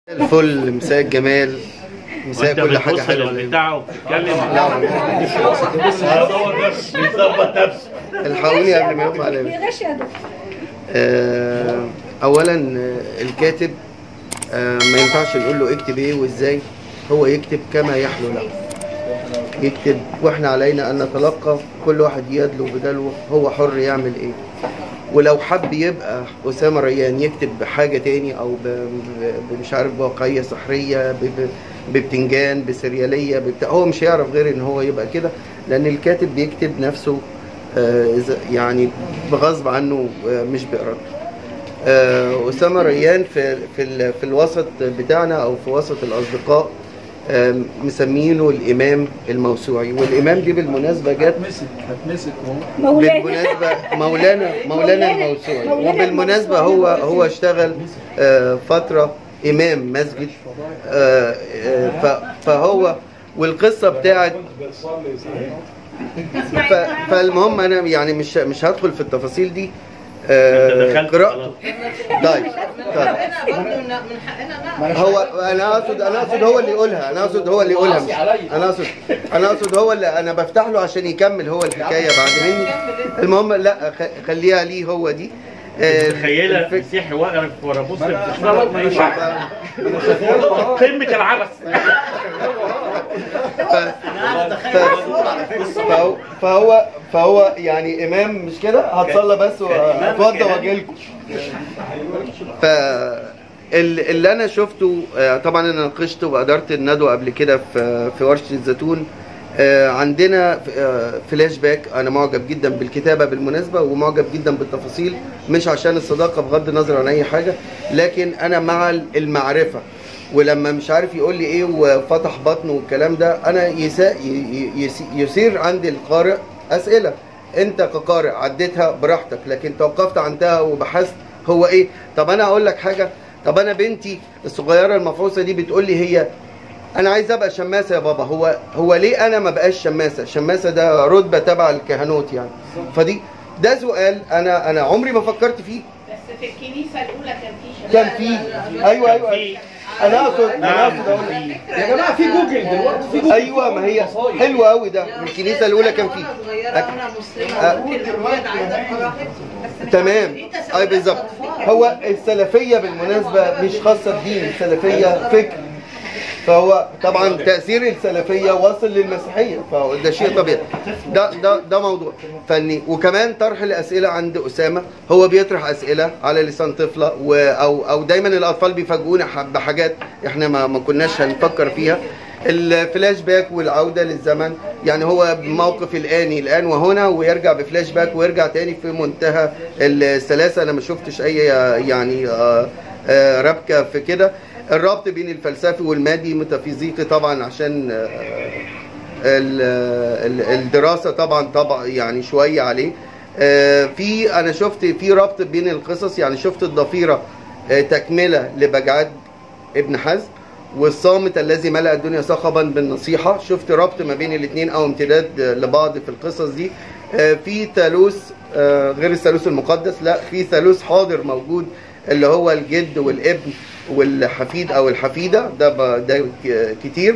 الفل مساء الجمال مساء وانت كل حاجه بتبص حلوه للبتاع وبتتكلم بيظبط نفسه الحقوني قبل ما يقع عليا بيغش يا دكتور آه، اولا آه، الكاتب آه، ما ينفعش نقول له اكتب ايه وازاي هو يكتب كما يحلو له يكتب واحنا علينا ان نتلقى كل واحد يدلو بدلوه هو حر يعمل ايه ولو حب يبقى اسامه ريان يكتب بحاجه تاني او ب- ب- مش عارف بواقعيه سحريه ب- ب- ببتنجان بسرياليه ببتاع هو مش هيعرف غير ان هو يبقى كده لان الكاتب بيكتب نفسه آه، إذا- يعني بغصب عنه آه، مش بإرادته آه، أسامة ريان في في ال- في الوسط بتاعنا أو في وسط الأصدقاء آه، مسمينه الإمام الموسوعي والإمام دي بالمناسبة جت هتمسك هتمسك اهو مولانا بالمناسبة مولانا مولانا الموسوعي مولانا وبالمناسبة الموسوعي. هو هو اشتغل آه، فترة إمام مسجد آه، آه، ف- فهو والقصة بتاعت ف- فالمهم انا يعني مش مش هدخل في التفاصيل دي آه، انت دخلت قراءته طيب طيب هو انا اقصد انا اقصد هو اللي يقولها انا اقصد هو اللي يقولها مش انا اقصد انا اقصد هو اللي انا بفتح له عشان يكمل هو الحكايه بعد مني المهم لا خ- خليها ليه هو دي آه، متخيله الفك- مسيحي واقف ورا مسلم بتشتغل ما ينفعش قمه العبث ف- ف- فهو فهو فهو يعني امام مش كده هتصلى بس واتوضى واجي لكم ف ال- اللي انا شفته آه، طبعا انا ناقشته وادرت الندوه قبل كده في في ورشه الزيتون آه، عندنا آه، فلاش باك انا معجب جدا بالكتابه بالمناسبه ومعجب جدا بالتفاصيل مش عشان الصداقه بغض النظر عن اي حاجه لكن انا مع المعرفه ولما مش عارف يقول لي ايه وفتح بطنه والكلام ده انا يسا ي- يس- يثير عند القارئ اسئله انت كقارئ عديتها براحتك لكن توقفت عندها وبحثت هو ايه طب انا اقول لك حاجه طب انا بنتي الصغيره المفعوصه دي بتقول لي هي انا عايز ابقى شماسه يا بابا هو هو ليه انا ما بقاش شماسه شماسه ده رتبه تبع الكهنوت يعني فدي ده سؤال انا انا عمري ما فكرت فيه بس في الكنيسه الاولى كان في كان فيه ايوه ايوه انا اقصد انا اقصد اقول لك يا جماعه في جوجل دلوقتي في جوجل ايوه ما هي حلوه قوي ده الكنيسه الاولى كان فيه صغيره أك- وانا مسلمه أ- ممكن الولاد عايزه براحتها بس مش تمام اي بالظبط هو السلفيه بالمناسبه مش خاصه بدين السلفيه فكر فهو طبعا تاثير السلفيه واصل للمسيحيه فده شيء طبيعي ده ده ده موضوع فني وكمان طرح الاسئله عند اسامه هو بيطرح اسئله على لسان طفله و او او دايما الاطفال بيفاجئونا ح- بحاجات احنا ما, ما كناش هنفكر فيها الفلاش باك والعوده للزمن يعني هو موقف الاني الان وهنا ويرجع بفلاش باك ويرجع تاني في منتهى السلاسه انا ما شفتش اي يعني آه، آه، ربكه في كده الربط بين الفلسفي والمادي ميتافيزيقي طبعا عشان آه، ال- ال- الدراسه طبعا طبعا يعني شويه عليه آه، في انا شفت في ربط بين القصص يعني شفت الضفيره آه، تكمله لبجعاد ابن حزم والصامت الذي ملأ الدنيا صخبا بالنصيحة شفت ربط ما بين الاثنين أو امتداد لبعض في القصص دي آه، في ثالوث آه، غير الثالوث المقدس لا في ثالوث حاضر موجود اللي هو الجد والابن والحفيد أو الحفيدة ده ب- ده ك- كتير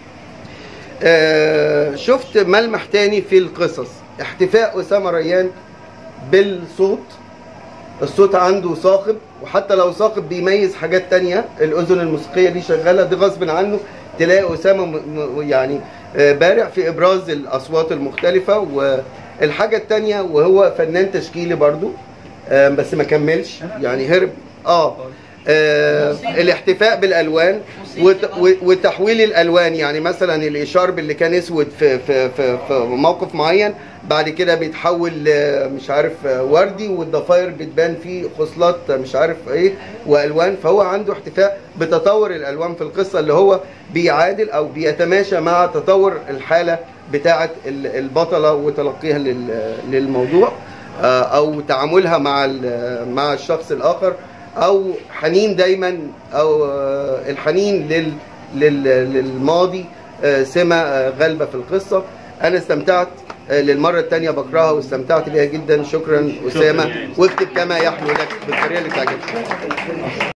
آه، شفت ملمح تاني في القصص احتفاء أسامة ريان بالصوت الصوت عنده صاخب وحتى لو صاخب بيميز حاجات تانية الأذن الموسيقية دي شغالة دي غصب عنه تلاقي أسامة م- م- يعني آه، بارع في إبراز الأصوات المختلفة والحاجة التانية وهو فنان تشكيلي برضو آه، بس ما كملش يعني هرب اه آه، الاحتفاء بالالوان وت- و- وتحويل الالوان يعني مثلا الاشارب اللي كان اسود في في في, في موقف معين بعد كده بيتحول ل- مش عارف آه، وردي والضفاير بتبان فيه خصلات مش عارف ايه والوان فهو عنده احتفاء بتطور الالوان في القصه اللي هو بيعادل او بيتماشى مع تطور الحاله بتاعه ال- البطله وتلقيها لل- للموضوع آه، او تعاملها مع ال- مع الشخص الاخر او حنين دايما او آه، الحنين لل لل- للماضي آه، سمه آه، غالبه في القصه انا استمتعت آه، للمره الثانيه بقراها واستمتعت بيها جدا شكرا اسامه واكتب كما يحلو لك بالطريقه اللي تعجبك